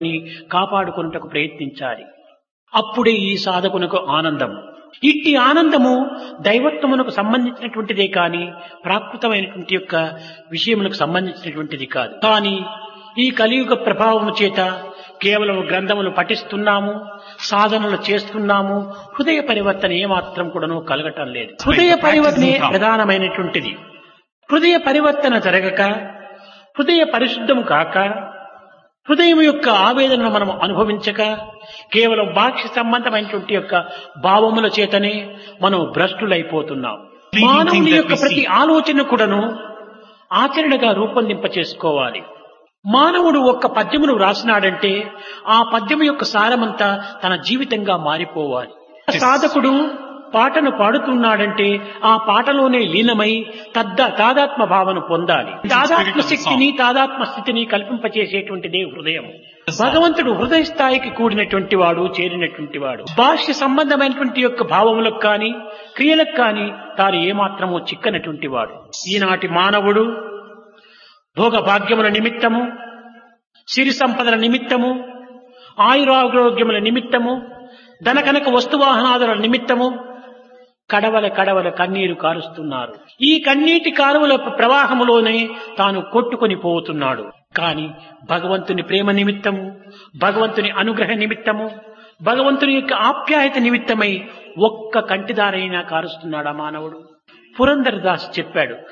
కాపాడుకున్నటకు ప్రయత్నించాలి అప్పుడే ఈ సాధకునకు ఆనందం ఇట్టి ఆనందము దైవత్వమునకు సంబంధించినటువంటిదే కాని ప్రాకృతమైనటువంటి యొక్క విషయములకు సంబంధించినటువంటిది కాదు కానీ ఈ కలియుగ ప్రభావము చేత కేవలం గ్రంథములు పఠిస్తున్నాము సాధనలు చేస్తున్నాము హృదయ పరివర్తన ఏమాత్రం కూడాను కలగటం లేదు హృదయ పరివర్తనే ప్రధానమైనటువంటిది హృదయ పరివర్తన జరగక హృదయ పరిశుద్ధము కాక హృదయం యొక్క ఆవేదనను మనం అనుభవించక కేవలం బాహ్య సంబంధమైనటువంటి యొక్క భావముల చేతనే మనం భ్రష్టులైపోతున్నాం మానవుని యొక్క ప్రతి ఆలోచన కూడాను ఆచరణగా రూపొందింప చేసుకోవాలి మానవుడు ఒక్క పద్యమును వ్రాసినాడంటే ఆ పద్యము యొక్క సారమంతా తన జీవితంగా మారిపోవాలి సాధకుడు పాటను పాడుతున్నాడంటే ఆ పాటలోనే లీనమై తద్ద తాదాత్మ భావన పొందాలి తాదాత్మ శక్తిని తాదాత్మ స్థితిని కల్పింపచేసేటువంటిదే హృదయం భగవంతుడు హృదయ స్థాయికి కూడినటువంటి వాడు చేరినటువంటి వాడు బాహ్య సంబంధమైనటువంటి యొక్క భావములకు కాని క్రియలకు కాని తాను ఏమాత్రమూ చిక్కనటువంటి వాడు ఈనాటి మానవుడు భోగ భాగ్యముల నిమిత్తము సిరి సంపదల నిమిత్తము ఆయురారోగ్యముల నిమిత్తము ధనకనక వస్తువాహనాదుల నిమిత్తము కడవల కడవల కన్నీరు కారుస్తున్నారు ఈ కన్నీటి కాలువల ప్రవాహములోనే తాను కొట్టుకొని పోతున్నాడు కాని భగవంతుని ప్రేమ నిమిత్తము భగవంతుని అనుగ్రహ నిమిత్తము భగవంతుని యొక్క ఆప్యాయత నిమిత్తమై ఒక్క కంటిదారైనా కారుస్తున్నాడా మానవుడు పురంధరదాస్ చెప్పాడు